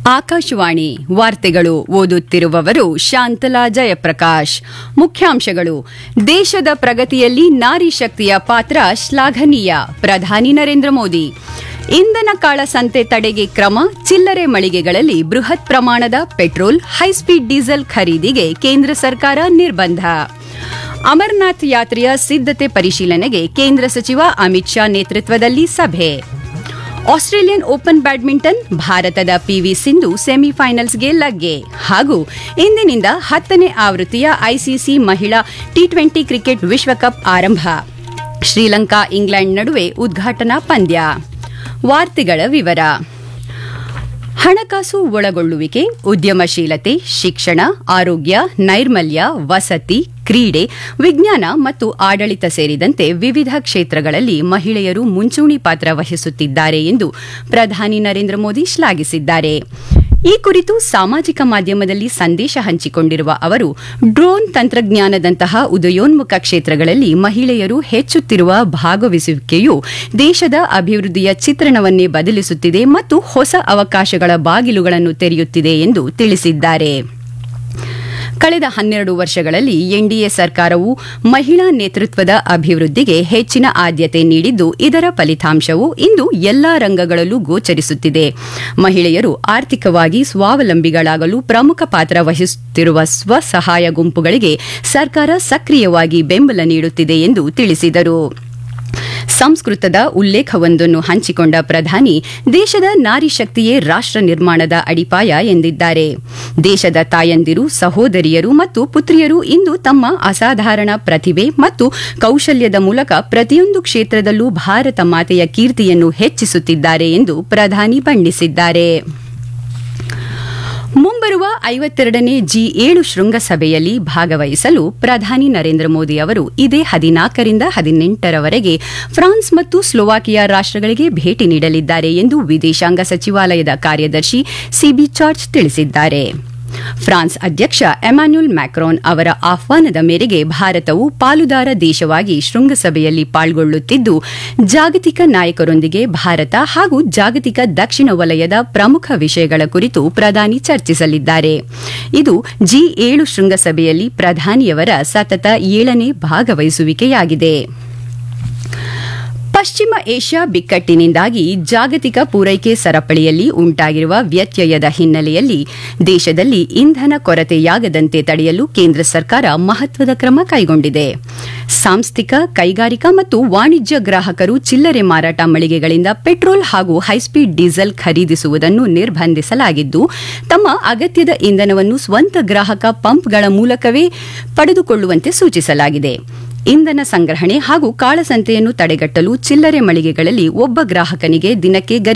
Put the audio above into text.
ಆಕಾಶವಾಣಿ ವಾರ್ತೆಗಳು ಓದುತ್ತಿರುವವರು ಶಾಂತಲಾ ಜಯಪ್ರಕಾಶ್ ಮುಖ್ಯಾಂಶಗಳು ದೇಶದ ಪ್ರಗತಿಯಲ್ಲಿ ನಾರಿ ಶಕ್ತಿಯ ಪಾತ್ರ ಶ್ಲಾಘನೀಯ ಪ್ರಧಾನಿ ನರೇಂದ್ರ ಮೋದಿ ಇಂಧನ ಕಾಳಸಂತೆ ತಡೆಗೆ ಕ್ರಮ ಚಿಲ್ಲರೆ ಮಳಿಗೆಗಳಲ್ಲಿ ಬೃಹತ್ ಪ್ರಮಾಣದ ಪೆಟ್ರೋಲ್ ಹೈಸ್ಪೀಡ್ ಡೀಸೆಲ್ ಖರೀದಿಗೆ ಕೇಂದ್ರ ಸರ್ಕಾರ ನಿರ್ಬಂಧ ಅಮರನಾಥ್ ಯಾತ್ರೆಯ ಸಿದ್ಧತೆ ಪರಿಶೀಲನೆಗೆ ಕೇಂದ್ರ ಸಚಿವ ಅಮಿತ್ ಶಾ ನೇತೃತ್ವದಲ್ಲಿ ಸಭೆ ಆಸ್ಟ್ರೇಲಿಯನ್ ಓಪನ್ ಬ್ಯಾಡ್ಮಿಂಟನ್ ಭಾರತದ ಪಿವಿ ಸಿಂಧು ಸೆಮಿಫೈನಲ್ಸ್ಗೆ ಲಗ್ಗೆ ಹಾಗೂ ಇಂದಿನಿಂದ ಹತ್ತನೇ ಆವೃತ್ತಿಯ ಐಸಿಸಿ ಮಹಿಳಾ ಟಿ ಟ್ವೆಂಟಿ ಕ್ರಿಕೆಟ್ ವಿಶ್ವಕಪ್ ಆರಂಭ ಶ್ರೀಲಂಕಾ ಇಂಗ್ಲೆಂಡ್ ನಡುವೆ ಉದ್ಘಾಟನಾ ಪಂದ್ಯ ವಾರ್ತೆಗಳ ವಿವರ ಹಣಕಾಸು ಒಳಗೊಳ್ಳುವಿಕೆ ಉದ್ಯಮಶೀಲತೆ ಶಿಕ್ಷಣ ಆರೋಗ್ಯ ನೈರ್ಮಲ್ಯ ವಸತಿ ಕ್ರೀಡೆ ವಿಜ್ಞಾನ ಮತ್ತು ಆಡಳಿತ ಸೇರಿದಂತೆ ವಿವಿಧ ಕ್ಷೇತ್ರಗಳಲ್ಲಿ ಮಹಿಳೆಯರು ಮುಂಚೂಣಿ ಪಾತ್ರ ವಹಿಸುತ್ತಿದ್ದಾರೆ ಎಂದು ಪ್ರಧಾನಿ ನರೇಂದ್ರ ಮೋದಿ ಶ್ಲಾಘಿಸಿದ್ದಾರೆ ಈ ಕುರಿತು ಸಾಮಾಜಿಕ ಮಾಧ್ಯಮದಲ್ಲಿ ಸಂದೇಶ ಹಂಚಿಕೊಂಡಿರುವ ಅವರು ಡ್ರೋನ್ ತಂತ್ರಜ್ಞಾನದಂತಹ ಉದಯೋನ್ಮುಖ ಕ್ಷೇತ್ರಗಳಲ್ಲಿ ಮಹಿಳೆಯರು ಹೆಚ್ಚುತ್ತಿರುವ ಭಾಗವಹಿಸುವಿಕೆಯು ದೇಶದ ಅಭಿವೃದ್ಧಿಯ ಚಿತ್ರಣವನ್ನೇ ಬದಲಿಸುತ್ತಿದೆ ಮತ್ತು ಹೊಸ ಅವಕಾಶಗಳ ಬಾಗಿಲುಗಳನ್ನು ತೆರೆಯುತ್ತಿದೆ ಎಂದು ತಿಳಿಸಿದ್ದಾರೆ ಕಳೆದ ಹನ್ನೆರಡು ವರ್ಷಗಳಲ್ಲಿ ಎನ್ಡಿಎ ಸರ್ಕಾರವು ಮಹಿಳಾ ನೇತೃತ್ವದ ಅಭಿವೃದ್ಧಿಗೆ ಹೆಚ್ಚಿನ ಆದ್ಯತೆ ನೀಡಿದ್ದು ಇದರ ಫಲಿತಾಂಶವು ಇಂದು ಎಲ್ಲಾ ರಂಗಗಳಲ್ಲೂ ಗೋಚರಿಸುತ್ತಿದೆ ಮಹಿಳೆಯರು ಆರ್ಥಿಕವಾಗಿ ಸ್ವಾವಲಂಬಿಗಳಾಗಲು ಪ್ರಮುಖ ಪಾತ್ರ ವಹಿಸುತ್ತಿರುವ ಸ್ವಸಹಾಯ ಗುಂಪುಗಳಿಗೆ ಸರ್ಕಾರ ಸಕ್ರಿಯವಾಗಿ ಬೆಂಬಲ ನೀಡುತ್ತಿದೆ ಎಂದು ತಿಳಿಸಿದರು ಸಂಸ್ಕೃತದ ಉಲ್ಲೇಖವೊಂದನ್ನು ಹಂಚಿಕೊಂಡ ಪ್ರಧಾನಿ ದೇಶದ ನಾರಿ ಶಕ್ತಿಯೇ ರಾಷ್ಟ್ರ ನಿರ್ಮಾಣದ ಅಡಿಪಾಯ ಎಂದಿದ್ದಾರೆ ದೇಶದ ತಾಯಂದಿರು ಸಹೋದರಿಯರು ಮತ್ತು ಪುತ್ರಿಯರು ಇಂದು ತಮ್ಮ ಅಸಾಧಾರಣ ಪ್ರತಿಭೆ ಮತ್ತು ಕೌಶಲ್ಯದ ಮೂಲಕ ಪ್ರತಿಯೊಂದು ಕ್ಷೇತ್ರದಲ್ಲೂ ಭಾರತ ಮಾತೆಯ ಕೀರ್ತಿಯನ್ನು ಹೆಚ್ಚಿಸುತ್ತಿದ್ದಾರೆ ಎಂದು ಪ್ರಧಾನಿ ಬಣ್ಣಿಸಿದ್ದಾರೆ ಮುಂಬರುವ ಐವತ್ತೆರಡನೇ ಜಿ ಏಳು ಶೃಂಗಸಭೆಯಲ್ಲಿ ಭಾಗವಹಿಸಲು ಪ್ರಧಾನಿ ನರೇಂದ್ರ ಮೋದಿ ಅವರು ಇದೇ ಹದಿನಾಲ್ಕರಿಂದ ಹದಿನೆಂಟರವರೆಗೆ ಫ್ರಾನ್ಸ್ ಮತ್ತು ಸ್ಲೋವಾಕಿಯಾ ರಾಷ್ಟಗಳಿಗೆ ಭೇಟಿ ನೀಡಲಿದ್ದಾರೆ ಎಂದು ವಿದೇಶಾಂಗ ಸಚಿವಾಲಯದ ಕಾರ್ಯದರ್ಶಿ ಸಿಬಿ ಜಾರ್ಜ್ ತಿಳಿಸಿದ್ದಾರೆ ಫ್ರಾನ್ಸ್ ಅಧ್ಯಕ್ಷ ಎಮ್ಯಾನ್ಯುಲ್ ಮ್ಯಾಕ್ರಾನ್ ಅವರ ಆಹ್ವಾನದ ಮೇರೆಗೆ ಭಾರತವು ಪಾಲುದಾರ ದೇಶವಾಗಿ ಶೃಂಗಸಭೆಯಲ್ಲಿ ಪಾಲ್ಗೊಳ್ಳುತ್ತಿದ್ದು ಜಾಗತಿಕ ನಾಯಕರೊಂದಿಗೆ ಭಾರತ ಹಾಗೂ ಜಾಗತಿಕ ದಕ್ಷಿಣ ವಲಯದ ಪ್ರಮುಖ ವಿಷಯಗಳ ಕುರಿತು ಪ್ರಧಾನಿ ಚರ್ಚಿಸಲಿದ್ದಾರೆ ಇದು ಜಿ ಏಳು ಶೃಂಗಸಭೆಯಲ್ಲಿ ಪ್ರಧಾನಿಯವರ ಸತತ ಏಳನೇ ಭಾಗವಹಿಸುವಿಕೆಯಾಗಿದೆ ಪಶ್ಚಿಮ ಏಷ್ಯಾ ಬಿಕ್ಕಟ್ಟಿನಿಂದಾಗಿ ಜಾಗತಿಕ ಪೂರೈಕೆ ಸರಪಳಿಯಲ್ಲಿ ಉಂಟಾಗಿರುವ ವ್ಯತ್ಯಯದ ಹಿನ್ನೆಲೆಯಲ್ಲಿ ದೇಶದಲ್ಲಿ ಇಂಧನ ಕೊರತೆಯಾಗದಂತೆ ತಡೆಯಲು ಕೇಂದ್ರ ಸರ್ಕಾರ ಮಹತ್ವದ ಕ್ರಮ ಕೈಗೊಂಡಿದೆ ಸಾಂಸ್ಥಿಕ ಕೈಗಾರಿಕಾ ಮತ್ತು ವಾಣಿಜ್ಯ ಗ್ರಾಹಕರು ಚಿಲ್ಲರೆ ಮಾರಾಟ ಮಳಿಗೆಗಳಿಂದ ಪೆಟ್ರೋಲ್ ಹಾಗೂ ಹೈಸ್ಪೀಡ್ ಡೀಸೆಲ್ ಖರೀದಿಸುವುದನ್ನು ನಿರ್ಬಂಧಿಸಲಾಗಿದ್ದು ತಮ್ಮ ಅಗತ್ಯದ ಇಂಧನವನ್ನು ಸ್ವಂತ ಗ್ರಾಹಕ ಪಂಪ್ಗಳ ಮೂಲಕವೇ ಪಡೆದುಕೊಳ್ಳುವಂತೆ ಸೂಚಿಸಲಾಗಿದೆ ಇಂಧನ ಸಂಗ್ರಹಣೆ ಹಾಗೂ ಕಾಳಸಂತೆಯನ್ನು ತಡೆಗಟ್ಟಲು ಚಿಲ್ಲರೆ ಮಳಿಗೆಗಳಲ್ಲಿ ಒಬ್ಬ ಗ್ರಾಹಕನಿಗೆ ದಿನಕ್ಕೆ